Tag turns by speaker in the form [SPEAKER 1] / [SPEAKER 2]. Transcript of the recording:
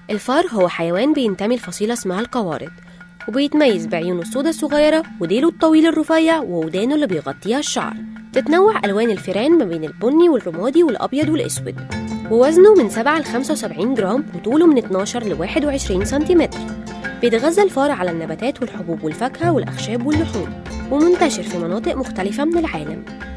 [SPEAKER 1] الفار هو حيوان بينتمي لفصيلة اسمها القوارض وبيتميز بعيونه السوداء الصغيرة وديله الطويل الرفيع وودانه اللي بيغطيها الشعر تتنوع ألوان الفيران ما بين البني والرمادي والأبيض والأسود ووزنه من 7 ل 75 جرام وطوله من 12 ل 21 سنتيمتر بيتغذى الفار على النباتات والحبوب والفاكهة والأخشاب واللحوم ومنتشر في مناطق مختلفة من العالم